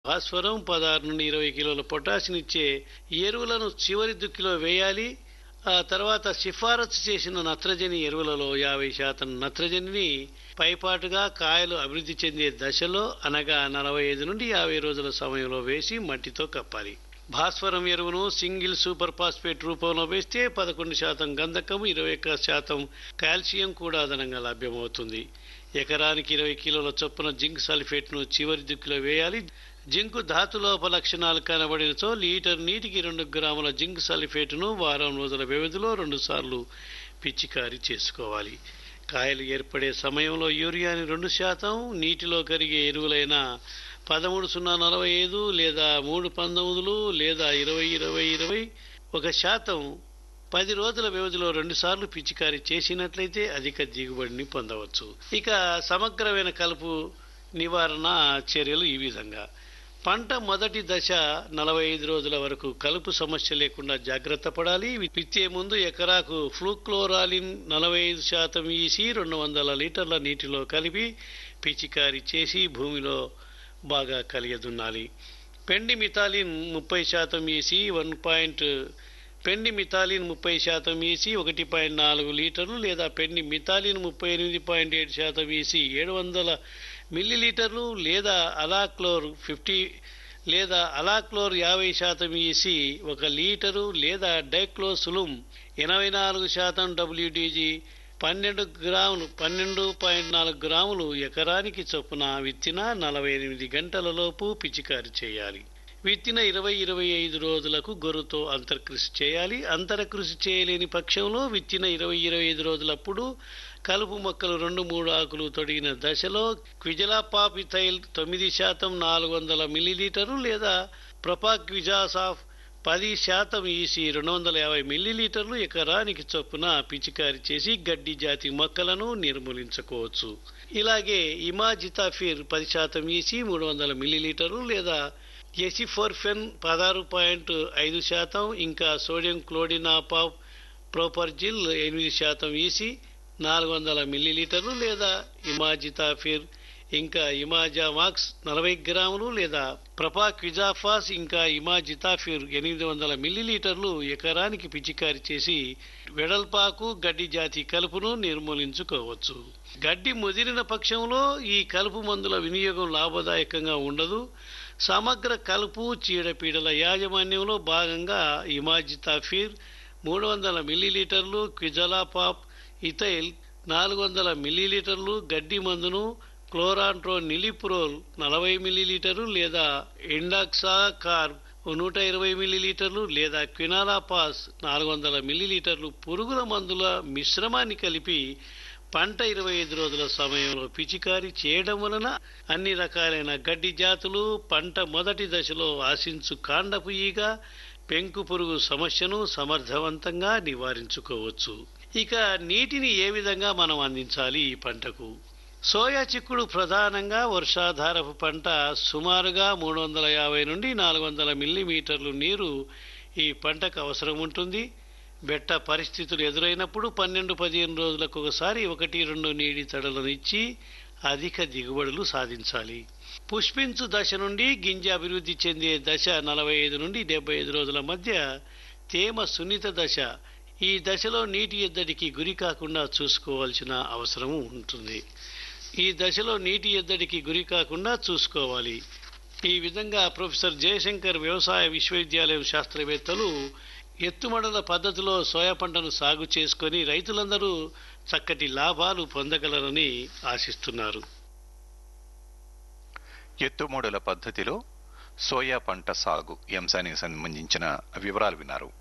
భాస్వరం పదహారు నుండి ఇరవై కిలోల పొటాషియం ఇచ్చే ఎరువులను చివరి దుక్కిలో వేయాలి ఆ తర్వాత సిఫారసు చేసిన నత్రజని ఎరువులలో యాభై శాతం నత్రజనిని పైపాటుగా కాయలు అభివృద్ధి చెందే దశలో అనగా నలభై ఐదు నుండి యాభై రోజుల సమయంలో వేసి మట్టితో కప్పాలి భాస్వరం ఎరువును సింగిల్ సూపర్ ఫాస్ఫేట్ రూపంలో వేస్తే పదకొండు శాతం గంధకం ఇరవై ఒక్క శాతం కాల్షియం కూడా అదనంగా లభ్యమవుతుంది ఎకరానికి ఇరవై కిలోల చొప్పున జింక్ సల్ఫేట్ను చివరి దిక్కులో వేయాలి జింకు ధాతులోప లక్షణాలు కనబడినచో లీటర్ నీటికి రెండు గ్రాముల జింక్ సల్ఫేట్ను వారం రోజుల వ్యవధిలో రెండు సార్లు పిచికారీ చేసుకోవాలి కాయలు ఏర్పడే సమయంలో యూరియాని రెండు శాతం నీటిలో కరిగే ఎరువులైన పదమూడు సున్నా నలభై ఐదు లేదా మూడు పంతొమ్మిదిలు లేదా ఇరవై ఇరవై ఇరవై ఒక శాతం పది రోజుల వ్యవధిలో రెండుసార్లు పిచికారీ చేసినట్లయితే అధిక దిగుబడిని పొందవచ్చు ఇక సమగ్రమైన కలుపు నివారణ చర్యలు ఈ విధంగా పంట మొదటి దశ నలభై ఐదు రోజుల వరకు కలుపు సమస్య లేకుండా జాగ్రత్త పడాలి విత్తే ముందు ఎకరాకు ఫ్లూక్లోరాలిన్ నలభై ఐదు శాతం ఈసి రెండు వందల లీటర్ల నీటిలో కలిపి పిచికారీ చేసి భూమిలో బాగా కలియదున్నాలి పెండి మిథాలిన్ ముప్పై శాతం ఈసి వన్ పాయింట్ పెండి మిథాలిన్ ముప్పై శాతం ఈసి ఒకటి పాయింట్ నాలుగు లీటర్లు లేదా పెండి మిథాలిన్ ముప్పై ఎనిమిది పాయింట్ ఏడు శాతం ఈసి ఏడు వందల మిల్లీలీటర్లు లేదా అలాక్లోర్ ఫిఫ్టీ లేదా అలాక్లోర్ యాభై శాతం ఈసి ఒక లీటరు లేదా డైక్లోసులుమ్ ఎనభై నాలుగు శాతం డబ్ల్యూడీజీ పన్నెండు గ్రాములు పన్నెండు పాయింట్ నాలుగు గ్రాములు ఎకరానికి చొప్పున విత్తిన నలభై ఎనిమిది గంటలలోపు పిచికారి చేయాలి విత్తిన ఇరవై ఇరవై ఐదు రోజులకు గొర్రుతో అంతర్కృషి చేయాలి అంతరకృషి చేయలేని పక్షంలో విత్తిన ఇరవై ఇరవై ఐదు రోజులప్పుడు కలుపు మొక్కలు రెండు మూడు ఆకులు తొడిగిన దశలో క్విజలాపాపిథైల్ తొమ్మిది శాతం నాలుగు వందల మిల్లీలీటరు లేదా ప్రొపాక్విజాసాఫ్ పది శాతం ఈసి రెండు వందల యాభై మిల్లీలీటర్లు ఎకరానికి చొప్పున పిచికారి చేసి గడ్డి జాతి మొక్కలను నిర్మూలించుకోవచ్చు ఇలాగే ఇమాజితాఫిర్ పది శాతం ఈసి మూడు వందల మిల్లీలీటర్లు లేదా ఎసిఫోర్ఫెన్ పదహారు పాయింట్ ఐదు శాతం ఇంకా సోడియం క్లోడినాపా ప్రోపర్జిల్ ఎనిమిది శాతం ఈసి నాలుగు వందల మిల్లీలీటర్లు లేదా ఇమాజితాఫిర్ ఇంకా ఇమాజామాక్స్ నలభై గ్రాములు లేదా ప్రపాక్విజాఫాస్ ఇంకా ఇమాజితాఫిర్ ఎనిమిది వందల మిల్లీలీటర్లు ఎకరానికి పిచికారి చేసి వెడల్పాకు గడ్డి జాతి కలుపును నిర్మూలించుకోవచ్చు గడ్డి ముదిరిన పక్షంలో ఈ కలుపు మందుల వినియోగం లాభదాయకంగా ఉండదు సమగ్ర కలుపు చీడపీడల యాజమాన్యంలో భాగంగా ఇమాజితాఫిర్ మూడు వందల మిల్లీలీటర్లు క్విజలాపాప్ ఇథైల్ నాలుగు వందల మిల్లీలీటర్లు గడ్డి మందును క్లోరాంట్రో నిలిప్రోల్ నలభై మిల్లీలీటరు లేదా ఎండాక్సా కార్ నూట ఇరవై మిల్లీలీటర్లు లేదా క్వినాలాపాస్ నాలుగు వందల మిల్లీలీటర్లు పురుగుల మందుల మిశ్రమాన్ని కలిపి పంట ఇరవై ఐదు రోజుల సమయంలో పిచికారీ చేయడం వలన అన్ని రకాలైన గడ్డి జాతులు పంట మొదటి దశలో ఆశించు కాండపు ఈగ పెంకు పురుగు సమస్యను సమర్థవంతంగా నివారించుకోవచ్చు ఇక నీటిని ఏ విధంగా మనం అందించాలి ఈ పంటకు సోయా చిక్కుడు ప్రధానంగా వర్షాధారపు పంట సుమారుగా మూడు వందల యాభై నుండి నాలుగు వందల మిల్లీమీటర్లు నీరు ఈ పంటకు అవసరం ఉంటుంది బెట్ట పరిస్థితులు ఎదురైనప్పుడు పన్నెండు పదిహేను రోజులకు ఒకసారి ఒకటి రెండు నీటి తడలను ఇచ్చి అధిక దిగుబడులు సాధించాలి పుష్పించు దశ నుండి గింజ అభివృద్ధి చెందే దశ నలభై ఐదు నుండి డెబ్బై ఐదు రోజుల మధ్య తేమ సున్నిత దశ ఈ దశలో నీటి ఎద్దడికి గురి కాకుండా చూసుకోవాల్సిన అవసరం ఉంటుంది ఈ దశలో నీటి ఎద్దడికి గురి కాకుండా చూసుకోవాలి ఈ విధంగా ప్రొఫెసర్ జయశంకర్ వ్యవసాయ విశ్వవిద్యాలయం శాస్త్రవేత్తలు ఎత్తుమడల పద్ధతిలో సోయా పంటను సాగు చేసుకొని రైతులందరూ చక్కటి లాభాలు పొందగలరని ఆశిస్తున్నారు ఎత్తుమూడుల పద్ధతిలో సోయా పంట సాగు ఈ అంశానికి సంబంధించిన వివరాలు విన్నారు